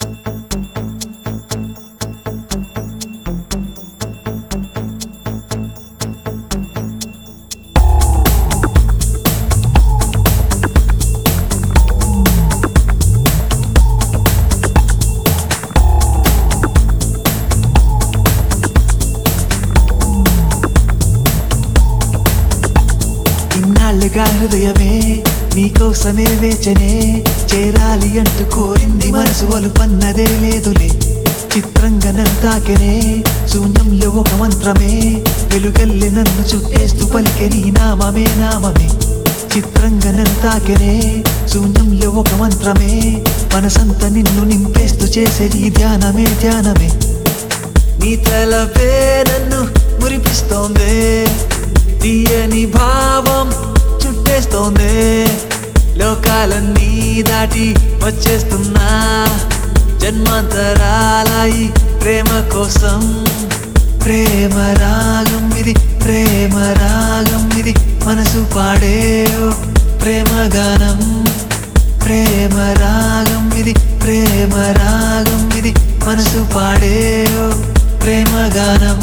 ఇన్నాళ్ళుగా హృదయమే నీకోసమే వేచనే చేరాలి అంటూ కోరింది మనసు వలుపన్నదే లేదులే చిత్రంగా నన్ను తాకెనే శూన్యంలో ఒక మంత్రమే వెలుగల్లి నన్ను చుట్టేస్తూ పలికే నీ నామమే నామమే చిత్రంగా నన్ను తాకెనే శూన్యంలో ఒక మంత్రమే మనసంతా నిన్ను నింపేస్తూ చేసేది ధ్యానమే ధ్యానమే నీ తలపే నన్ను మురిపిస్తోందే తీయని భావం చుట్టేస్తోందే లోకాలన్నీ దాటి వచ్చేస్తున్నా జన్మాంతరాలాయి ప్రేమ కోసం ప్రేమ రాగం ఇది ప్రేమ రాగం ఇది మనసు పాడే ఓ ప్రేమ గానం ప్రేమ రాగం ఇది ప్రేమ రాగం ఇది మనసు పాడే ఓ ప్రేమ గానం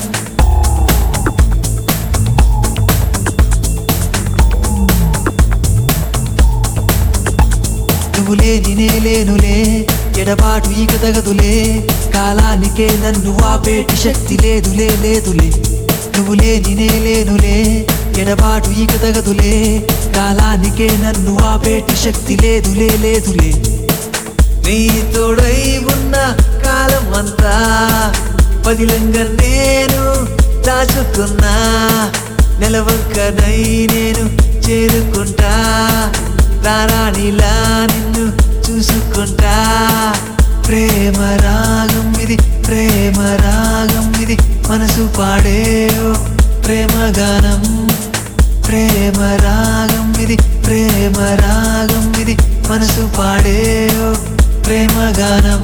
నువ్వు లేని నేలేనులే ఎడబాటు ఇక తగదులే కాలానికే నన్ను ఆపేటి శక్తి లేదులే లేదులే నువ్వు లేని నేలేనులే ఎడబాటు ఇక తగదులే కాలానికే నన్ను ఆపేటి శక్తి లేదులే లేదులే నీ తోడై ఉన్న కాలం అంతా పదిలంగా నేను దాచుకున్నా నెలవంకనై నేను చేరుకుంటా రారాణిలా నిన్ను చూసుకుంటా ప్రేమ రాగం ఇది ప్రేమ రాగం ఇది మనసు పాడే ఓ ప్రేమ గానం ప్రేమ రాగం ఇది ప్రేమ రాగం ఇది మనసు పాడే ఓ ప్రేమ గానం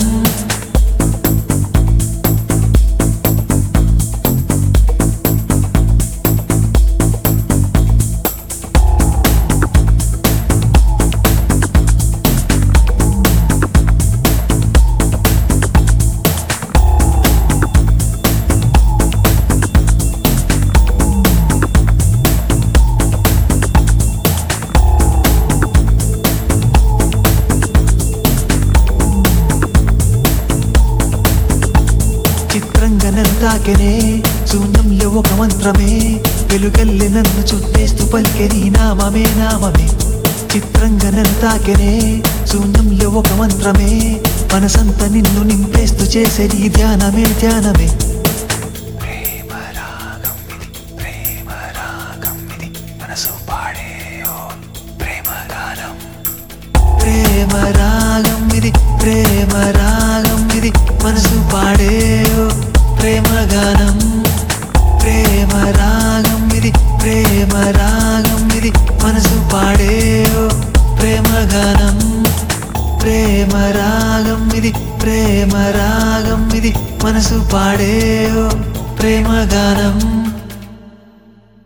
చిత్రంగా నన్ను తాకెనే శూన్యంలో ఒక మంత్రమే వెలుగల్లి నన్ను చుట్టేస్తూ పలికే నీ నామమే నామమే చిత్రంగా నన్ను తాకెనే శూన్యంలో ఒక మంత్రమే మనసంతా నిన్ను నింపేస్తూ చేసేది ధ్యానమే ధ్యానమే ప్రేమ రాగం ఇది ప్రేమ రాగం ఇది మనసు పాడే ఓ ప్రేమ గానం ప్రేమ రాగం ఇది ప్రేమ రాగం ఇది మనసు పాడే ఓ ప్రేమ గానం ప్రేమ రాగం ఇది ప్రేమ రాగం ఇది మనసు పాడే ఓ ప్రేమ గానం ప్రేమ రాగం ఇది ప్రేమ రాగం ఇది మనసు పాడే ఓ ప్రేమ గానం